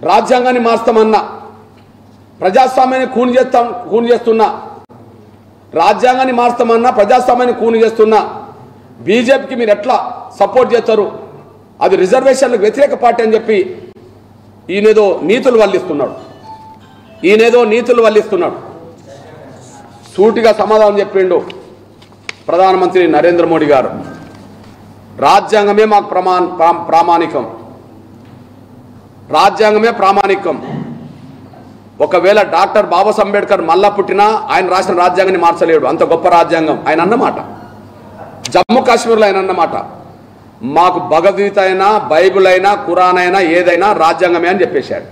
రాజ్యాంగాన్ని మారుస్తామన్నా ప్రజాస్వామ్యాన్ని కూని చేస్తాం కూని చేస్తున్నా రాజ్యాంగాన్ని మారుస్తామన్నా ప్రజాస్వామ్యాన్ని కూని చేస్తున్నా బీజేపీకి మీరు ఎట్లా సపోర్ట్ చేస్తారు అది రిజర్వేషన్లకు వ్యతిరేక పార్టీ అని చెప్పి ఈయనేదో నీతులు వల్లిస్తున్నాడు ఈయనేదో నీతులు వల్లిస్తున్నాడు సూటిగా సమాధానం చెప్పిండు ప్రధానమంత్రి నరేంద్ర మోడీ గారు రాజ్యాంగమే మాకు ప్రమా ప్రా- ప్రామాణికం రాజ్యాంగమే ప్రామాణికం ఒకవేళ డాక్టర్ బాబాసాహెబ్ అంబేద్కర్ మళ్ళా పుట్టినా ఆయన రాసిన రాజ్యాంగాన్ని మార్చలేడు అంత గొప్ప రాజ్యాంగం ఆయన అన్నమాట జమ్మూ కాశ్మీర్లో ఆయన అన్నమాట మాకు భగవద్గీత అయినా బైబిల్ అయినా ఖురాన్ అయినా ఏదైనా రాజ్యాంగమే అని చెప్పేశాడు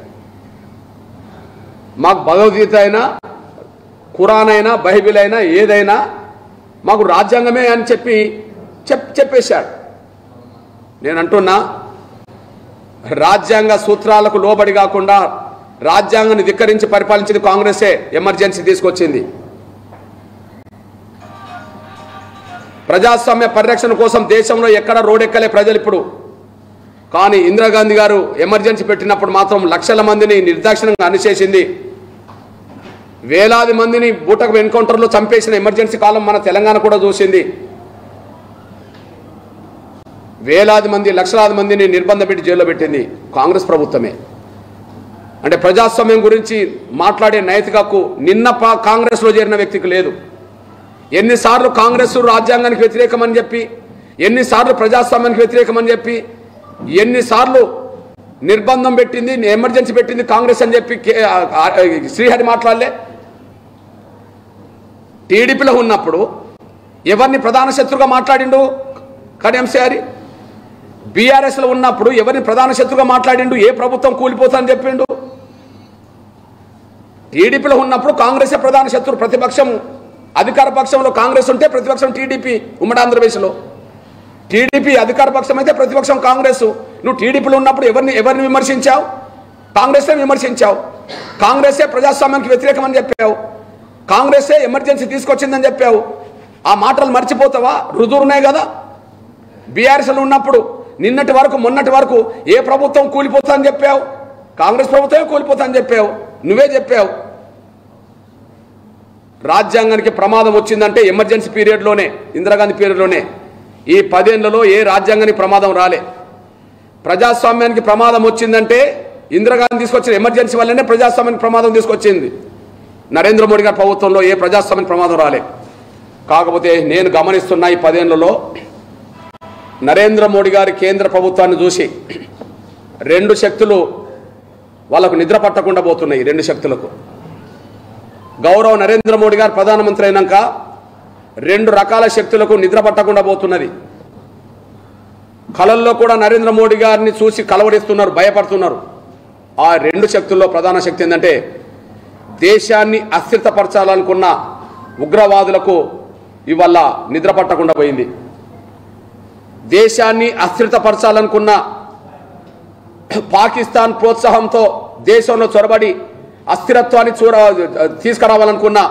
మాకు భగవద్గీత అయినా ఖురాన్ అయినా బైబిల్ అయినా ఏదైనా మాకు రాజ్యాంగమే అని చెప్పి చెప్ చెప్పేశాడు నేను అంటున్నా రాజ్యాంగ సూత్రాలకు లోబడి కాకుండా రాజ్యాంగాన్ని ధిక్కరించి పరిపాలించింది కాంగ్రెసే ఎమర్జెన్సీ తీసుకొచ్చింది ప్రజాస్వామ్య పరిరక్షణ కోసం దేశంలో ఎక్కడ రోడెక్కలే ప్రజలు ఇప్పుడు కానీ ఇందిరాగాంధీ గారు ఎమర్జెన్సీ పెట్టినప్పుడు మాత్రం లక్షల మందిని నిర్దాక్షిణంగా అనిచేసింది వేలాది మందిని బూటకు ఎన్కౌంటర్లో చంపేసిన ఎమర్జెన్సీ కాలం మన తెలంగాణ కూడా చూసింది వేలాది మంది లక్షలాది మందిని నిర్బంధ పెట్టి జైల్లో పెట్టింది కాంగ్రెస్ ప్రభుత్వమే అంటే ప్రజాస్వామ్యం గురించి మాట్లాడే నైతిక హక్కు నిన్న పా- కాంగ్రెస్లో చేరిన వ్యక్తికి లేదు ఎన్నిసార్లు కాంగ్రెస్ రాజ్యాంగానికి వ్యతిరేకమని చెప్పి ఎన్నిసార్లు ప్రజాస్వామ్యానికి వ్యతిరేకమని చెప్పి ఎన్నిసార్లు నిర్బంధం పెట్టింది ఎమర్జెన్సీ పెట్టింది కాంగ్రెస్ అని చెప్పి కే- ఆ- ఆ- శ్రీహరి మాట్లాడలే టీడీపీలో ఉన్నప్పుడు ఎవరిని ప్రధాన శత్రుగా మాట్లాడిండు కడియం శ్రీహరి బీఆర్ఎస్లో ఉన్నప్పుడు ఎవరిని ప్రధాన శత్రుగా మాట్లాడిండు ఏ ప్రభుత్వం కూలిపోతుందని చెప్పిండు టీడీపీలో ఉన్నప్పుడు కాంగ్రెసే ప్రధాన శత్రు ప్రతిపక్షం అధికార పక్షంలో కాంగ్రెస్ ఉంటే ప్రతిపక్షం టీడీపీ ఉమ్మడి ఆంధ్రప్రదేశ్లో టీడీపీ అధికార పక్షం అయితే ప్రతిపక్షం కాంగ్రెస్ నువ్వు టీడీపీలో ఉన్నప్పుడు ఎవరిని ఎవరిని విమర్శించావు కాంగ్రెస్నే విమర్శించావు కాంగ్రెసే ప్రజాస్వామ్యానికి వ్యతిరేకమని చెప్పావు కాంగ్రెసే ఎమర్జెన్సీ తీసుకొచ్చిందని చెప్పావు ఆ మాటలు మర్చిపోతావా రుజువున్నాయి కదా బీఆర్ఎస్లో ఉన్నప్పుడు నిన్నటి వరకు మొన్నటి వరకు ఏ ప్రభుత్వం కూలిపోతుందని చెప్పావు కాంగ్రెస్ ప్రభుత్వమే కూలిపోతుందని చెప్పావు నువ్వే చెప్పావు రాజ్యాంగానికి ప్రమాదం వచ్చిందంటే ఎమర్జెన్సీ పీరియడ్లోనే ఇందిరాగాంధీ పీరియడ్లోనే ఈ పదేళ్లలో ఏ రాజ్యాంగానికి ప్రమాదం రాలే ప్రజాస్వామ్యానికి ప్రమాదం వచ్చిందంటే ఇందిరాగాంధీ తీసుకొచ్చిన ఎమర్జెన్సీ వల్లనే ప్రజాస్వామ్యానికి ప్రమాదం తీసుకొచ్చింది నరేంద్ర మోడీ గారి ప్రభుత్వంలో ఏ ప్రజాస్వామ్యానికి ప్రమాదం రాలే కాకపోతే నేను గమనిస్తున్న ఈ పదేళ్లలో నరేంద్ర మోడీ గారి కేంద్ర ప్రభుత్వాన్ని చూసి రెండు శక్తులు వాళ్ళకు నిద్ర పట్టకుండా పోతున్నాయి ఈ రెండు శక్తులకు గౌరవ నరేంద్ర మోడీ గారు ప్రధానమంత్రి అయినాక రెండు రకాల శక్తులకు నిద్ర పట్టకుండా పోతున్నది కళల్లో కూడా నరేంద్ర మోడీ గారిని చూసి కలవరిస్తున్నారు భయపడుతున్నారు ఆ రెండు శక్తుల్లో ప్రధాన శక్తి ఏంటంటే దేశాన్ని అస్థిరపరచాలనుకున్న ఉగ్రవాదులకు ఇవాళ నిద్ర పట్టకుండా పోయింది దేశాన్ని అస్థిరపరచాలనుకున్న పాకిస్తాన్ ప్రోత్సాహంతో దేశంలో చొరబడి అస్థిరత్వాన్ని చూర తీసుకురావాలనుకున్న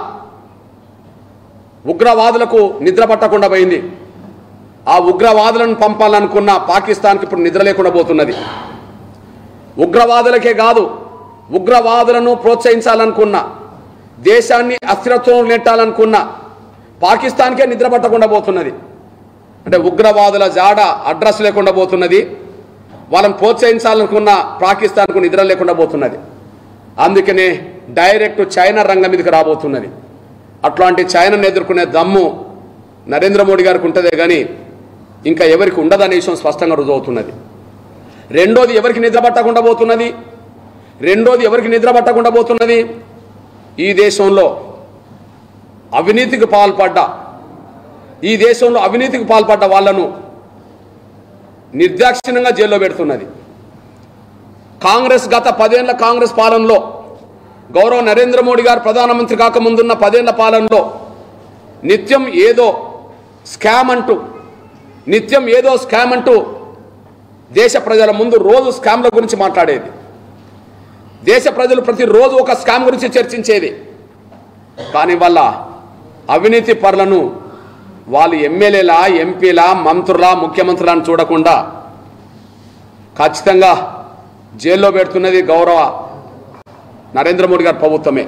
ఉగ్రవాదులకు నిద్ర పట్టకుండా పోయింది ఆ ఉగ్రవాదులను పంపాలనుకున్న పాకిస్తాన్కి ఇప్పుడు నిద్ర లేకుండా పోతున్నది ఉగ్రవాదులకే కాదు ఉగ్రవాదులను ప్రోత్సహించాలనుకున్న దేశాన్ని అస్థిరత్వం నెట్టాలనుకున్న పాకిస్తాన్కే నిద్ర పట్టకుండా పోతున్నది అంటే ఉగ్రవాదుల జాడ అడ్రస్ లేకుండా పోతున్నది వాళ్ళని ప్రోత్సహించాలనుకున్న పాకిస్తాన్కు నిద్ర లేకుండా పోతున్నది అందుకనే డైరెక్ట్ చైనా రంగం మీదకి రాబోతున్నది అట్లాంటి చైనాను ఎదుర్కొనే దమ్ము నరేంద్ర మోడీ గారికి ఉంటుందే కానీ ఇంకా ఎవరికి ఉండదనే విషయం స్పష్టంగా రుజువుతున్నది రెండోది ఎవరికి నిద్ర పట్టకుండా పోతున్నది రెండోది ఎవరికి నిద్ర పట్టకుండా పోతున్నది ఈ దేశంలో అవినీతికి పాల్పడ్డ ఈ దేశంలో అవినీతికి పాల్పడ్డ వాళ్ళను నిర్దాక్షిణ్యంగా జైల్లో పెడుతున్నది కాంగ్రెస్ గత పదేళ్ల కాంగ్రెస్ పాలనలో గౌరవ నరేంద్ర మోడీ గారు ప్రధానమంత్రి కాకముందున్న పదేళ్ల పాలనలో నిత్యం ఏదో స్కామ్ అంటూ నిత్యం ఏదో స్కామ్ అంటూ దేశ ప్రజల ముందు రోజు స్కామ్ల గురించి మాట్లాడేది దేశ ప్రజలు ప్రతిరోజు ఒక స్కామ్ గురించి చర్చించేది కానీ వాళ్ళ అవినీతి పరులను వాళ్ళు ఎమ్మెల్యేలా ఎంపీలా మంత్రులా ముఖ్యమంత్రులా అని చూడకుండా ఖచ్చితంగా జైల్లో పెడుతున్నది గౌరవ నరేంద్ర మోడీ గారి ప్రభుత్వమే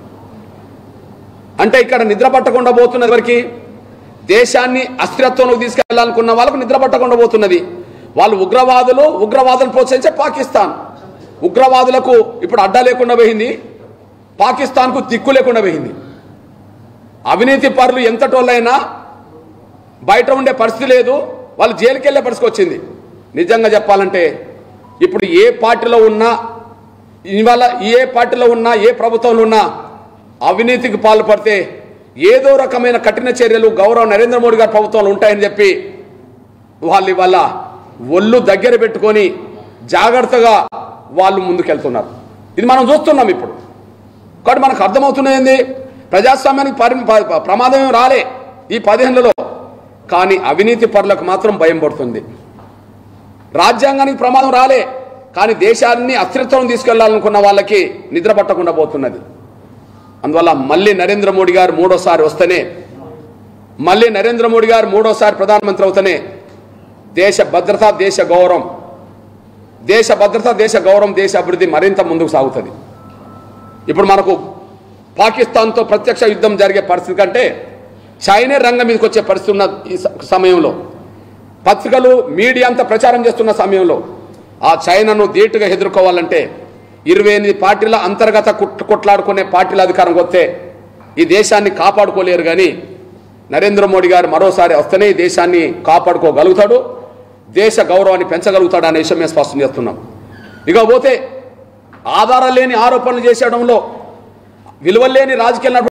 అంటే ఇక్కడ నిద్ర పట్టకుండా పోతున్నది ఎవరికి దేశాన్ని అస్థిరత్వంలోకి తీసుకెళ్లాలనుకున్న వాళ్ళకు నిద్ర పట్టకుండా పోతున్నది వాళ్ళు ఉగ్రవాదులు ఉగ్రవాదులను ప్రోత్సహించే పాకిస్తాన్ ఉగ్రవాదులకు ఇప్పుడు అడ్డా లేకుండా పోయింది పాకిస్తాన్కు దిక్కు లేకుండా పోయింది అవినీతి పరులు ఎంతటోళ్ళైనా బయట ఉండే పరిస్థితి లేదు వాళ్ళు జైలుకి వెళ్ళే పరిస్థితి వచ్చింది నిజంగా చెప్పాలంటే ఇప్పుడు ఏ పార్టీలో ఉన్నా ఇవాళ ఏ పార్టీలో ఉన్నా ఏ ప్రభుత్వంలో ఉన్నా అవినీతికి పాల్పడితే ఏదో రకమైన కఠిన చర్యలు గౌరవ నరేంద్ర మోడీ గారి ప్రభుత్వంలో ఉంటాయని చెప్పి వాళ్ళు ఇవాళ ఒళ్ళు దగ్గర పెట్టుకొని జాగ్రత్తగా వాళ్ళు ముందుకెళ్తున్నారు ఇది మనం చూస్తున్నాం ఇప్పుడు కాబట్టి మనకు అర్థమవుతున్నది ఏంది ప్రజాస్వామ్యానికి పరి ప- ప్రమాదం ఏం రాలే ఈ పదిహేనులలో కానీ అవినీతి పరులకు మాత్రం భయం పడుతుంది రాజ్యాంగానికి ప్రమాదం రాలే కానీ దేశాన్ని అస్థిరత్వం తీసుకెళ్లాలనుకున్న వాళ్ళకి నిద్ర పట్టకుండా పోతున్నది అందువల్ల మళ్ళీ నరేంద్ర మోడీ గారు మూడోసారి వస్తేనే మళ్ళీ నరేంద్ర మోడీ గారు మూడోసారి ప్రధానమంత్రి అవుతేనే దేశ భద్రత దేశ గౌరవం దేశ భద్రత దేశ గౌరవం దేశ అభివృద్ధి మరింత ముందుకు సాగుతుంది ఇప్పుడు మనకు పాకిస్తాన్తో ప్రత్యక్ష యుద్ధం జరిగే పరిస్థితి కంటే చైనా రంగం మీదకి వచ్చే పరిస్థితి ఉన్న ఈ స- సమయంలో పత్రికలు మీడియా అంతా ప్రచారం చేస్తున్న సమయంలో ఆ చైనాను ధీటుగా ఎదుర్కోవాలంటే ఇరవై ఎనిమిది పార్టీల అంతర్గత కుట్ కొట్లాడుకునే పార్టీల అధికారం వస్తే ఈ దేశాన్ని కాపాడుకోలేరు కానీ నరేంద్ర మోడీ గారు మరోసారి వస్తేనే ఈ దేశాన్ని కాపాడుకోగలుగుతాడు దేశ గౌరవాన్ని పెంచగలుగుతాడు అనే విషయం మేము స్పష్టం చేస్తున్నాం ఇక పోతే ఆధారం లేని ఆరోపణలు చేసేయడంలో విలువలేని రాజకీయాలు